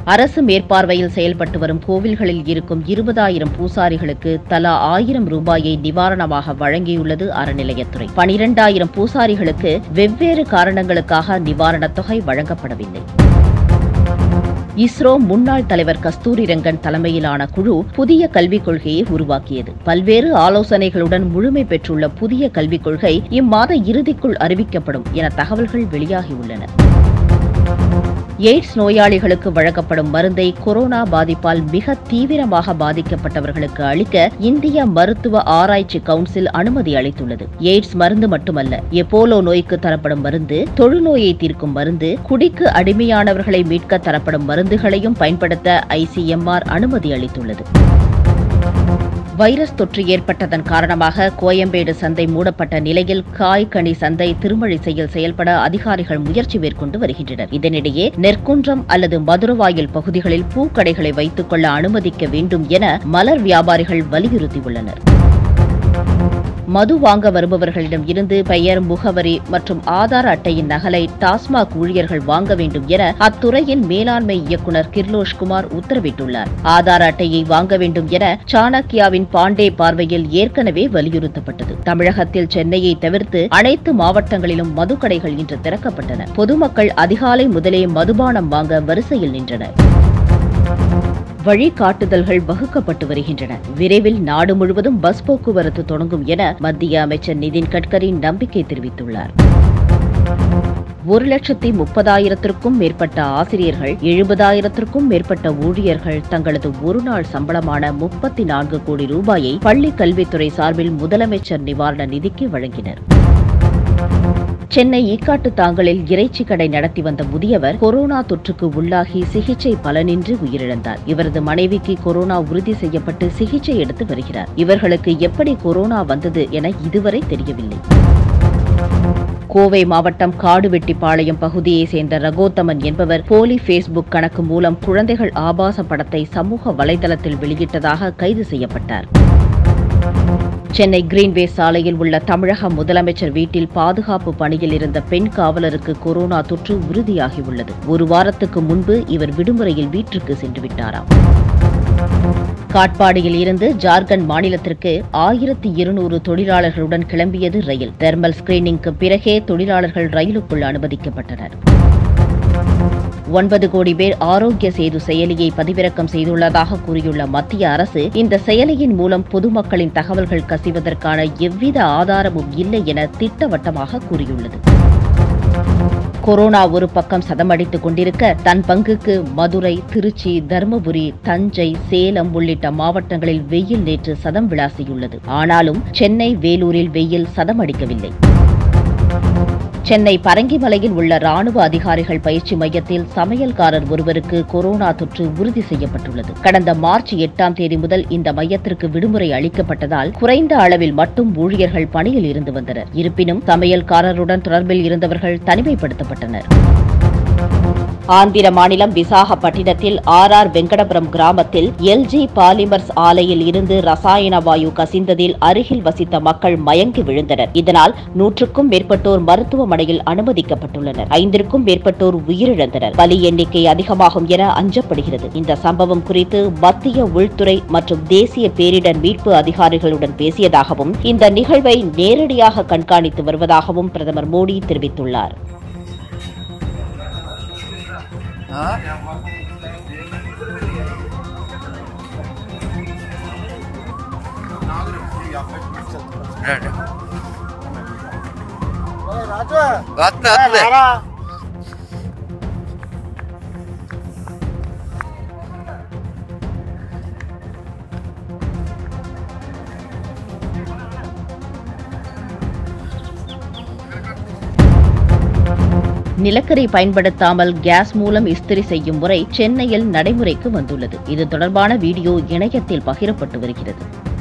அரசு மேற்பார்வையில் செயல்பட்டு வரும் கோவில்களில் இருக்கும் இருபதாயிரம் பூசாரிகளுக்கு தலா ஆயிரம் ரூபாயை நிவாரணமாக வழங்கியுள்ளது அறநிலையத்துறை பனிரெண்டாயிரம் பூசாரிகளுக்கு வெவ்வேறு காரணங்களுக்காக நிவாரணத் தொகை வழங்கப்படவில்லை இஸ்ரோ முன்னாள் தலைவர் கஸ்தூரி ரங்கன் தலைமையிலான குழு புதிய கல்விக் கொள்கையை உருவாக்கியது பல்வேறு ஆலோசனைகளுடன் முழுமை பெற்றுள்ள புதிய கல்விக் கொள்கை இம்மாத இறுதிக்குள் அறிவிக்கப்படும் என தகவல்கள் வெளியாகியுள்ளன எய்ட்ஸ் நோயாளிகளுக்கு வழங்கப்படும் மருந்தை கொரோனா பாதிப்பால் மிக தீவிரமாக பாதிக்கப்பட்டவர்களுக்கு அளிக்க இந்திய மருத்துவ ஆராய்ச்சி கவுன்சில் அனுமதி அளித்துள்ளது எய்ட்ஸ் மருந்து மட்டுமல்ல எப்போலோ நோய்க்கு தரப்படும் மருந்து தொழுநோயை தீர்க்கும் மருந்து குடிக்கு அடிமையானவர்களை மீட்க தரப்படும் மருந்துகளையும் பயன்படுத்த ஐசிஎம்ஆர் அனுமதி அளித்துள்ளது வைரஸ் தொற்று ஏற்பட்டதன் காரணமாக கோயம்பேடு சந்தை மூடப்பட்ட நிலையில் காய் கனி சந்தை திருமழிசையில் செயல்பட அதிகாரிகள் முயற்சி மேற்கொண்டு வருகின்றனர் இதனிடையே நெற்குன்றம் அல்லது மதுரவாயில் பகுதிகளில் பூக்கடைகளை வைத்துக் கொள்ள அனுமதிக்க வேண்டும் என மலர் வியாபாரிகள் வலியுறுத்தியுள்ளனர் மது வாங்க வருபவர்களிடம் இருந்து பெயர் முகவரி மற்றும் ஆதார் அட்டையின் நகலை டாஸ்மாக் ஊழியர்கள் வாங்க வேண்டும் என அத்துறையின் மேலாண்மை இயக்குநர் கிர்லோஷ் குமார் உத்தரவிட்டுள்ளார் ஆதார் அட்டையை வாங்க வேண்டும் என சாணக்கியாவின் பாண்டே பார்வையில் ஏற்கனவே வலியுறுத்தப்பட்டது தமிழகத்தில் சென்னையை தவிர்த்து அனைத்து மாவட்டங்களிலும் மதுக்கடைகள் இன்று திறக்கப்பட்டன பொதுமக்கள் அதிகாலை முதலே மதுபானம் வாங்க வரிசையில் நின்றனர் வழிகாட்டுதல்கள் வகுக்கப்பட்டு வருகின்றன விரைவில் நாடு முழுவதும் பஸ் போக்குவரத்து தொடங்கும் என மத்திய அமைச்சர் நிதின் கட்கரி நம்பிக்கை தெரிவித்துள்ளார் ஒரு லட்சத்தி முப்பதாயிரத்திற்கும் மேற்பட்ட ஆசிரியர்கள் எழுபதாயிரத்திற்கும் மேற்பட்ட ஊழியர்கள் தங்களது ஒருநாள் சம்பளமான முப்பத்தி நான்கு கோடி ரூபாயை பள்ளிக் கல்வித்துறை சார்பில் முதலமைச்சர் நிவாரண நிதிக்கு வழங்கினர் சென்னை ஈக்காட்டு தாங்கலில் இறைச்சி கடை நடத்தி வந்த முதியவர் கொரோனா தொற்றுக்கு உள்ளாகி சிகிச்சை பலனின்றி உயிரிழந்தார் இவரது மனைவிக்கு கொரோனா உறுதி செய்யப்பட்டு சிகிச்சை எடுத்து வருகிறார் இவர்களுக்கு எப்படி கொரோனா வந்தது என இதுவரை தெரியவில்லை கோவை மாவட்டம் காடுவெட்டிப்பாளையம் பகுதியைச் சேர்ந்த ரகோத்தமன் என்பவர் போலி ஃபேஸ்புக் கணக்கு மூலம் குழந்தைகள் ஆபாச படத்தை சமூக வலைதளத்தில் வெளியிட்டதாக கைது செய்யப்பட்டார் சென்னை கிரீன்வே சாலையில் உள்ள தமிழக முதலமைச்சர் வீட்டில் பாதுகாப்பு பணியில் இருந்த பெண் காவலருக்கு கொரோனா தொற்று உறுதியாகியுள்ளது ஒரு வாரத்துக்கு முன்பு இவர் விடுமுறையில் வீட்டிற்கு சென்று விட்டாராம் காட்பாடியில் இருந்து ஜார்க்கண்ட் மாநிலத்திற்கு ஆயிரத்தி இருநூறு தொழிலாளர்களுடன் கிளம்பியது ரயில் தெர்மல் ஸ்கிரீனிங்க்கு பிறகே தொழிலாளர்கள் ரயிலுக்குள் அனுமதிக்கப்பட்டனர் ஒன்பது கோடி பேர் ஆரோக்கிய சேது செயலியை பதிவிறக்கம் செய்துள்ளதாக கூறியுள்ள மத்திய அரசு இந்த செயலியின் மூலம் பொதுமக்களின் தகவல்கள் கசிவதற்கான எவ்வித ஆதாரமும் இல்லை என திட்டவட்டமாக கூறியுள்ளது கொரோனா ஒரு பக்கம் சதமடித்துக் கொண்டிருக்க தன் பங்குக்கு மதுரை திருச்சி தருமபுரி தஞ்சை சேலம் உள்ளிட்ட மாவட்டங்களில் வெயில் நேற்று சதம் விளாசியுள்ளது ஆனாலும் சென்னை வேலூரில் வெயில் சதமடிக்கவில்லை சென்னை பரங்கிமலையில் உள்ள ராணுவ அதிகாரிகள் பயிற்சி மையத்தில் சமையல்காரர் ஒருவருக்கு கொரோனா தொற்று உறுதி செய்யப்பட்டுள்ளது கடந்த மார்ச் எட்டாம் தேதி முதல் இந்த மையத்திற்கு விடுமுறை அளிக்கப்பட்டதால் குறைந்த அளவில் மட்டும் ஊழியர்கள் பணியில் இருந்து வந்தனர் இருப்பினும் சமையல்காரருடன் தொடர்பில் இருந்தவர்கள் தனிமைப்படுத்தப்பட்டனர் ஆந்திர மாநிலம் விசாகப்பட்டினத்தில் ஆர் ஆர் வெங்கடபுரம் கிராமத்தில் எல்ஜி பாலிமர்ஸ் ஆலையில் இருந்து ரசாயன வாயு கசிந்ததில் அருகில் வசித்த மக்கள் மயங்கி விழுந்தனர் இதனால் நூற்றுக்கும் மேற்பட்டோர் மருத்துவமனையில் அனுமதிக்கப்பட்டுள்ளனர் ஐந்திற்கும் மேற்பட்டோர் உயிரிழந்தனர் பலி எண்ணிக்கை அதிகமாகும் என அஞ்சப்படுகிறது இந்த சம்பவம் குறித்து மத்திய உள்துறை மற்றும் தேசிய பேரிடர் மீட்பு அதிகாரிகளுடன் பேசியதாகவும் இந்த நிகழ்வை நேரடியாக கண்காணித்து வருவதாகவும் பிரதமர் மோடி தெரிவித்துள்ளார் వస్తా వస్తా நிலக்கரி பயன்படுத்தாமல் கேஸ் மூலம் இஸ்திரி செய்யும் முறை சென்னையில் நடைமுறைக்கு வந்துள்ளது இது தொடர்பான வீடியோ இணையத்தில் பகிரப்பட்டு வருகிறது